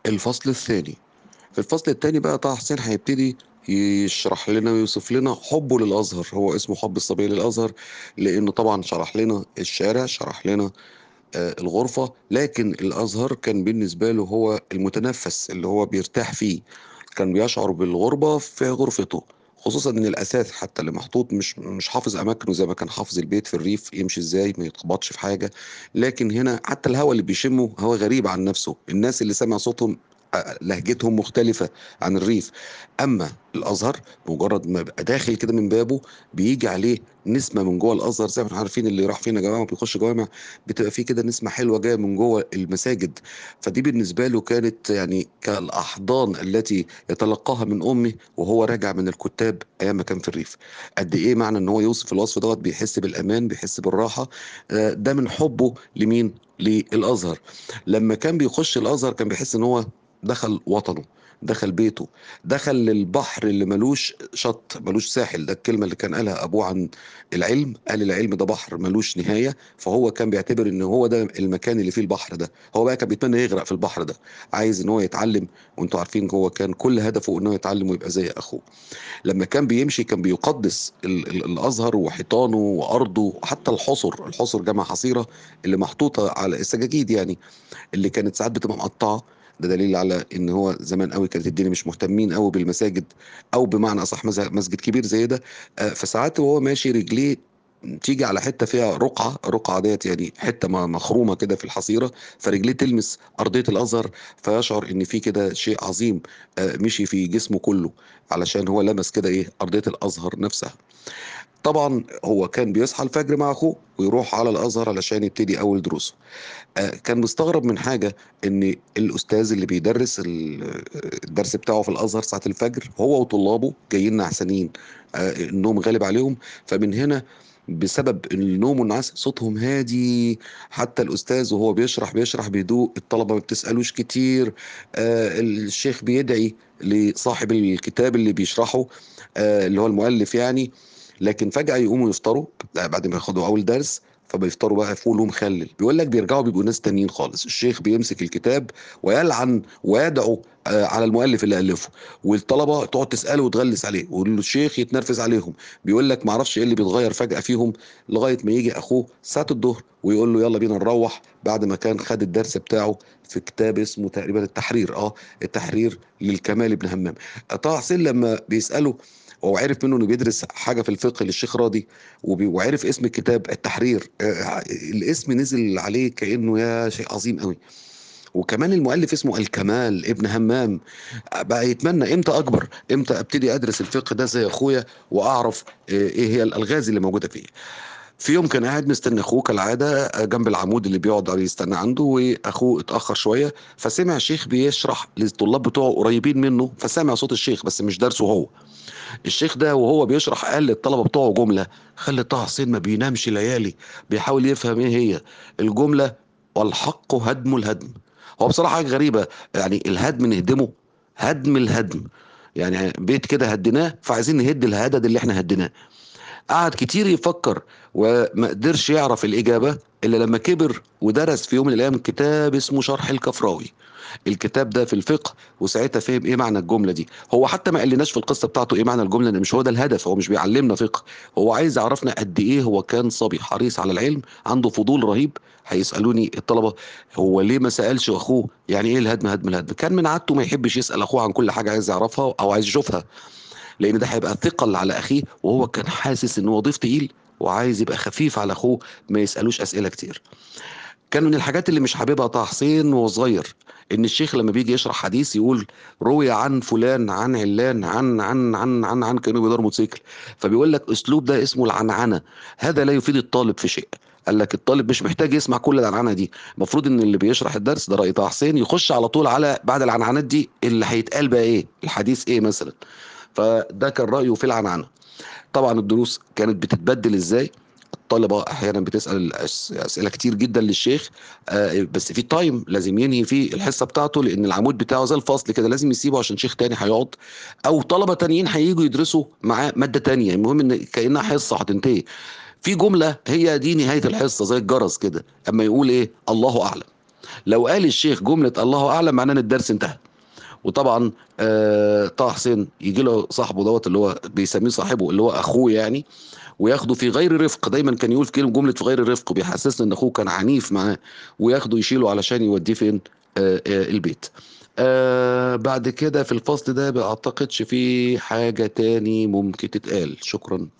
الفصل الثاني في الفصل التاني بقى طه حسين هيبتدي يشرح لنا ويوصف لنا حبه للأزهر هو اسمه حب الصبي للأزهر لأنه طبعا شرح لنا الشارع شرح لنا آه، الغرفة لكن الأزهر كان بالنسبة له هو المتنفس اللي هو بيرتاح فيه كان بيشعر بالغربة في غرفته خصوصا ان الاساس حتى اللي محطوط مش مش حافظ اماكنه زي ما كان حافظ البيت في الريف يمشي ازاي ما يتخبطش في حاجه لكن هنا حتى الهواء اللي بيشمه هو غريب عن نفسه الناس اللي سمع صوتهم آه، لهجتهم مختلفة عن الريف أما الأزهر مجرد ما يبقى داخل كده من بابه بيجي عليه نسمة من جوه الأزهر زي ما احنا عارفين اللي راح فينا جوامع بيخش جوامع بتبقى فيه كده نسمة حلوة جاية من جوه المساجد فدي بالنسبة له كانت يعني كالأحضان التي يتلقاها من أمه وهو راجع من الكتاب أيام ما كان في الريف قد إيه معنى إن هو يوصف الوصف دوت بيحس بالأمان بيحس بالراحة آه، ده من حبه لمين؟ للأزهر لما كان بيخش الأزهر كان بيحس إن هو دخل وطنه دخل بيته دخل للبحر اللي ملوش شط ملوش ساحل ده الكلمة اللي كان قالها أبوه عن العلم قال العلم ده بحر ملوش نهاية فهو كان بيعتبر إن هو ده المكان اللي فيه البحر ده هو بقى كان بيتمنى يغرق في البحر ده عايز إن هو يتعلم وأنتوا عارفين هو كان كل هدفه إن هو يتعلم ويبقى زي أخوه لما كان بيمشي كان بيقدس ال- ال- الازهر وحيطانه وارضه وحتى الحصر الحصر جمع حصيره اللي محطوطه على السجاجيد يعني اللي كانت ساعات بتبقى مقطعه ده دليل على ان هو زمان قوي كانت الدنيا مش مهتمين قوي بالمساجد او بمعنى اصح مز- مسجد كبير زي ده آه، فساعات وهو ماشي رجليه تيجي على حته فيها رقعه الرقعه ديت يعني حته م- مخرومه كده في الحصيره فرجليه تلمس ارضيه الازهر فيشعر ان في كده شيء عظيم آه، مشي في جسمه كله علشان هو لمس كده ايه ارضيه الازهر نفسها طبعا هو كان بيصحى الفجر مع اخوه ويروح على الازهر علشان يبتدي اول دروسه آه، كان مستغرب من حاجه ان الاستاذ اللي بيدرس ال- الدرس بتاعه في الازهر ساعه الفجر هو وطلابه جايين نعسانين آه، النوم غالب عليهم فمن هنا بسبب النوم والنعاس صوتهم هادي حتى الاستاذ وهو بيشرح بيشرح بهدوء الطلبه ما بتسالوش كتير آه، الشيخ بيدعي لصاحب الكتاب اللي بيشرحه آه، اللي هو المؤلف يعني لكن فجأة يقوموا يفطروا بعد ما ياخدوا أول درس فبيفطروا بقى فول ومخلل بيقول لك بيرجعوا بيبقوا ناس تانيين خالص الشيخ بيمسك الكتاب ويلعن ويدعو آه، على المؤلف اللي ألفه والطلبة تقعد تسأله وتغلس عليه والشيخ يتنرفز عليهم بيقول لك معرفش ايه اللي بيتغير فجأة فيهم لغاية ما يجي أخوه ساعة الظهر ويقول له يلا بينا نروح بعد ما كان خد الدرس بتاعه في كتاب اسمه تقريبا التحرير اه التحرير للكمال ابن همام طه حسين لما بيسأله وهو عرف منه انه بيدرس حاجه في الفقه للشيخ راضي وبي- وعرف اسم الكتاب التحرير آه، الاسم نزل عليه كانه يا شيء عظيم قوي وكمان المؤلف اسمه الكمال ابن همام بقى يتمنى امتى اكبر امتى ابتدي ادرس الفقه ده زي اخويا واعرف آه، ايه هي الالغاز اللي موجوده فيه في يوم كان قاعد مستني اخوه كالعاده آه، جنب العمود اللي بيقعد عليه يستنى عنده واخوه اتاخر شويه فسمع شيخ بيشرح للطلاب بتوعه قريبين منه فسمع صوت الشيخ بس مش درسه هو الشيخ ده وهو بيشرح قال للطلبه بتوعه جمله خلي طه حسين ما بينامش ليالي بيحاول يفهم ايه هي الجمله والحق هدم الهدم هو بصراحه حاجه غريبه يعني الهدم نهدمه هدم الهدم يعني بيت كده هديناه فعايزين نهد الهدد اللي احنا هديناه قعد كتير يفكر وما قدرش يعرف الإجابة إلا لما كبر ودرس في يوم من الأيام كتاب اسمه شرح الكفراوي الكتاب ده في الفقه وساعتها فهم ايه معنى الجمله دي هو حتى ما قالناش في القصه بتاعته ايه معنى الجمله لان مش هو ده الهدف هو مش بيعلمنا فقه هو عايز يعرفنا قد ايه هو كان صبي حريص على العلم عنده فضول رهيب هيسالوني الطلبه هو ليه ما سالش اخوه يعني ايه الهدم هدم الهدم كان من عادته ما يحبش يسال اخوه عن كل حاجه عايز يعرفها او عايز يشوفها لان ده هيبقى ثقل على اخيه وهو كان حاسس ان هو ضيف تقيل وعايز يبقى خفيف على اخوه ما يسالوش اسئله كتير كان من الحاجات اللي مش حاببها طه حسين وهو صغير ان الشيخ لما بيجي يشرح حديث يقول روي عن فلان عن علان عن عن عن عن عن كانوا بيدار موتوسيكل فبيقول لك اسلوب ده اسمه العنعنه هذا لا يفيد الطالب في شيء قال لك الطالب مش محتاج يسمع كل العنعنه دي المفروض ان اللي بيشرح الدرس ده راي طه حسين يخش على طول على بعد العنعنات دي اللي هيتقال بقى ايه الحديث ايه مثلا فده كان رايه في العنعنه طبعا الدروس كانت بتتبدل ازاي الطلبه احيانا بتسال أس- اسئله كتير جدا للشيخ آه، بس في تايم لازم ينهي فيه الحصه بتاعته لان العمود بتاعه زي الفصل كده لازم يسيبه عشان شيخ تاني هيقعد او طلبه تانيين هييجوا يدرسوا معاه ماده تانية المهم ان كانها حصه هتنتهي في جمله هي دي نهايه الحصه زي الجرس كده اما يقول ايه الله اعلم لو قال الشيخ جملة الله أعلم معناه إن الدرس انتهى وطبعا آه طه حسين يجي له صاحبه دوت اللي هو بيسميه صاحبه اللي هو اخوه يعني وياخده في غير رفق دايما كان يقول كلمه جمله في غير رفق وبيحسسنا ان اخوه كان عنيف معاه وياخده يشيله علشان يوديه فين آه آه البيت آه بعد كده في الفصل ده ما اعتقدش في حاجه تاني ممكن تتقال شكرا